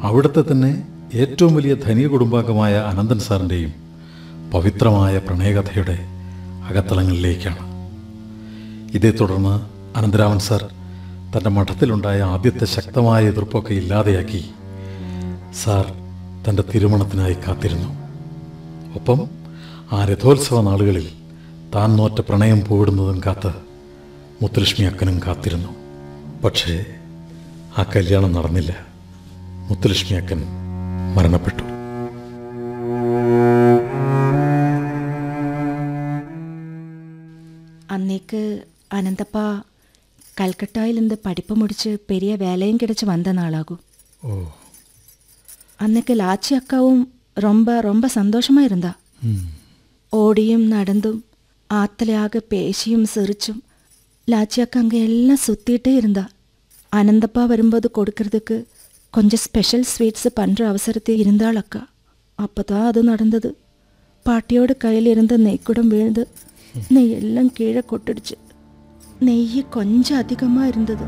അവിടുത്തെ തന്നെ ഏറ്റവും വലിയ ധനിക കുടുംബാംഗമായ അനന്തൻ സാറിൻ്റെയും പവിത്രമായ പ്രണയകഥയുടെ അകത്തളങ്ങളിലേക്കാണ് ഇതേ തുടർന്ന് അനന്തരാമൻ സാർ തൻ്റെ മഠത്തിലുണ്ടായ ആദ്യത്തെ ശക്തമായ എതിർപ്പൊക്കെ ഇല്ലാതെയാക്കി സാർ തൻ്റെ തിരുമണത്തിനായി കാത്തിരുന്നു ഒപ്പം ആ രഥോത്സവ നാളുകളിൽ താൻ നോറ്റ പ്രണയം പോയിടുന്നതും കാത്ത് മുത്തുലക്ഷ്മി അക്കനും കാത്തിരുന്നു പക്ഷേ ആ കല്യാണം നടന്നില്ല മുത്തുലക്ഷ്മി അക്കൻ മരണപ്പെട്ടു அன்னைக்கு அனந்தப்பா கல்கட்டாயிலிருந்து படிப்பு முடிச்சு பெரிய வேலையும் கிடைச்சு வந்த நாளாகும் ഓ அன்னைக்கு லாச்சி அக்காவும் ரொம்ப ரொம்ப சந்தோஷமா இருந்தா ஓடியும் நடந்தும் ஆத்தலையாக பேசியும் சிரிச்சும் லாச்சி அக்கா அங்கே எல்லாம் சுற்றிட்டே இருந்தா அனந்தப்பா வரும்போது கொடுக்கறதுக்கு கொஞ்சம் ஸ்பெஷல் ஸ்வீட்ஸ் பண்ணுற அவசரத்தில் இருந்தாள் அக்கா அப்போ தான் அது நடந்தது பாட்டியோட கையில் இருந்த நெய்க்குடம் விழுந்து நெய் எல்லாம் கீழே கொட்டிடுச்சு நெய் கொஞ்சம் அதிகமாக இருந்தது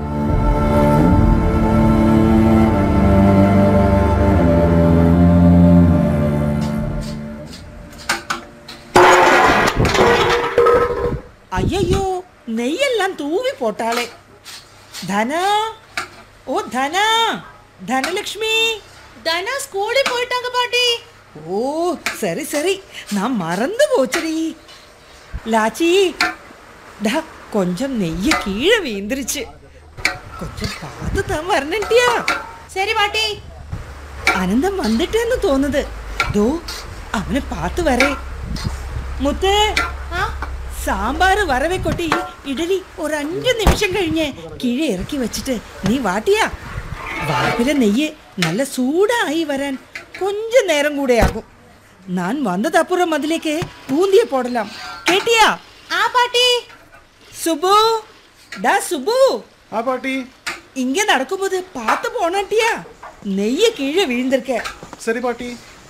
ஐயையோ நெய்யெல்லாம் தூவி போட்டாளே தனா ஓ தனா தனலக்ஷ்மி தனா ஸ்கூலுக்கு போயிட்டாங்க பாட்டி ஓ சரி சரி நான் மறந்து போச்சுடி லாச்சி டா கொஞ்சம் நெய்ய கீழே வீந்துருச்சு கொஞ்சம் பார்த்து தான் வரணுன்ட்டியா சரி பாட்டி അനന്തം വന്നിട്ടെന്ന് തോന്നുന്നത് ദോ അവനെ പാത്ത് വരേ മുത്തേ ആ സാമ്പാർ വറവെ കൊട്ടി ഇഡലി ഒരു അഞ്ച് നിമിഷം കഴിഞ്ഞ് കീഴെ ഇറക്കി വെച്ചിട്ട് നീ വാട്ടിയാ വാർപ്പിലെ നെയ്യ് നല്ല സൂടായി വരാൻ കൊഞ്ച നേരം കൂടെ ആകും ഞാൻ വന്നതപ്പുറം അതിലേക്ക് പൂന്തിയെ പോടലാം കേട്ടിയാ ആ പാട്ടി സുബു ഡാ സുബു ആ பாட்டி ഇങ്ങ നടക്കുമ്പോൾ പാത്ത് പോണട്ടിയാ നെയ്യ് കീഴെ വീഴ്ന്നിരിക്ക சரி பாட்டி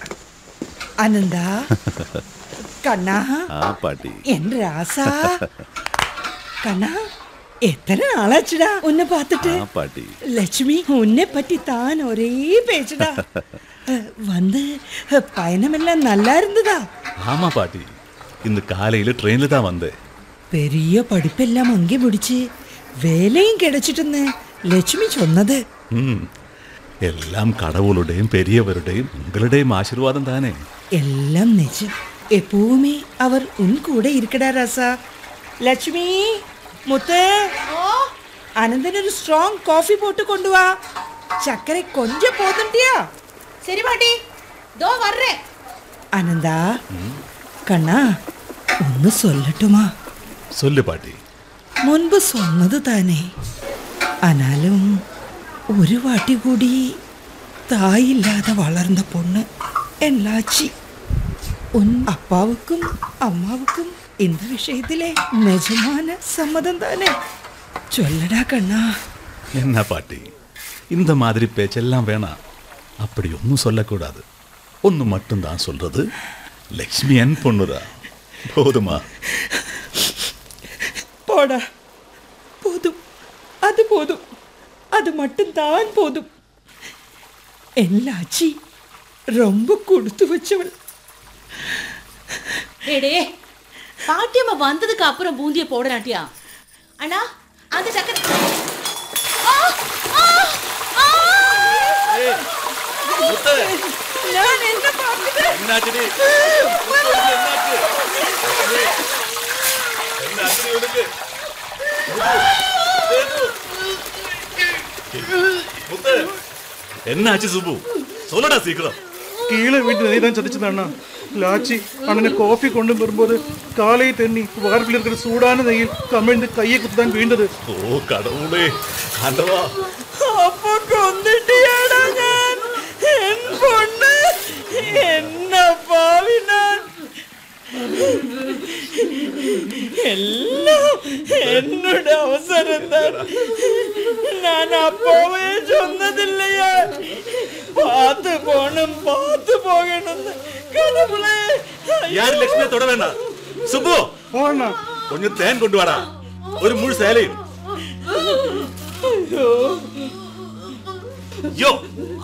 അനന്താ കണ്ണാ ആ പാട്ടി എൻ രാസാ കണ്ണാ എത്ര നാളാச்சுடா ഉന്നെ പാത്തിട്ട് ആ പാട്ടി ലക്ഷ്മി ഉന്നെ പറ്റി താൻ ഒരേ പേച്ചടാ வந்து பயணமெல்லாம் நல்லா இருந்ததா ஆமா பாட்டி இந்த காலையில ட்ரெயின்ல தான் வந்தேன் பெரிய படிப்பெல்லாம் அங்கே முடிச்சு வேலையும் கிடைச்சிட்டுன்னு ലക്ഷ്മി ചൊന്നത് ம் എല്ലാം കടവുളുടെയും പെരിയവരുടെയും ഉങ്ങളുടെയും ആശീർവാദം താനേ എല്ലാം നിജം എപ്പോവുമേ അവർ ഉൻ കൂടെ ഇരിക്കടാ രാസ ലക്ഷ്മി മുത്ത് അനന്തനൊരു സ്ട്രോങ് കോഫി പോട്ട് കൊണ്ടുവാ ചക്കര കൊഞ്ച പോതണ്ടിയാ சரி பாட்டி தோ வர்றேன் അനന്താ കണ്ണാ ഒന്ന് സൊല്ലട്ടുമാ சொல்லு பாட்டி മുൻപ് സ്വന്നത് താനേ ആനാലും ഒരു വാട്ടി കൂടി തായില്ലാതെ വളർന്ന പൊണ്ണ് എല്ലാച്ചി ഉൻ അപ്പാവുക്കും അമ്മാവുക്കും இந்த விஷயத்திலே நிஜமான சம்மதம் தானே சொல்லடா கண்ணா என்ன பாட்டி இந்த மாதிரி பேச்செல்லாம் வேணாம் அப்படி ஒன்றும் சொல்லக்கூடாது ஒன்று மட்டும்தான் சொல்றது லக்ஷ்மி என் பொண்ணுதா போதுமா போடா போதும் அது போதும் அது மட்டும்தான் போதும் எல்லாச்சி ரொம்ப கொடுத்து வச்சவள் டேடே பாட்டியம்மா வந்ததுக்கு அப்புறம் பூந்திய போடலாட்டியா அண்ணா அந்த சக்கரை ஆ! ஆ! ஆ! ഞാൻ എന്നെ പറഞ്ഞത് என்னாச்சு சுபு சொல்லடா சீக்கிரம் கீழே வீட்டு நெய் தான் சதிச்சது அண்ணா லாச்சி அண்ணனை காஃபி கொண்டு வரும்போது காலை தண்ணி வார்ப்பில் இருக்கிற சூடான நெய்யில் கமிழ்ந்து கையை குத்து தான் வீழ்ந்தது ஓ கடவுளே ஆண்டவா അപ്പൊ കൊന്നിട്ടിയാടാ ഞാൻ എൻ പൊണ്ണ് എന്ന പാവി ഞാൻ എല്ലാം എന്നോട് അവസരം താൻ ഞാൻ അപ്പോവേ ചൊന്നതില്ലയാ പാത്ത് പോണം പാത്ത് പോകണമെന്ന് കടവുളെ யார் லட்சுமியை தொட வேண்டாம் சுப்பு ஓ அண்ணா கொஞ்சம் தேன் கொண்டு வாடா ஒரு முழு சேலையும் யோ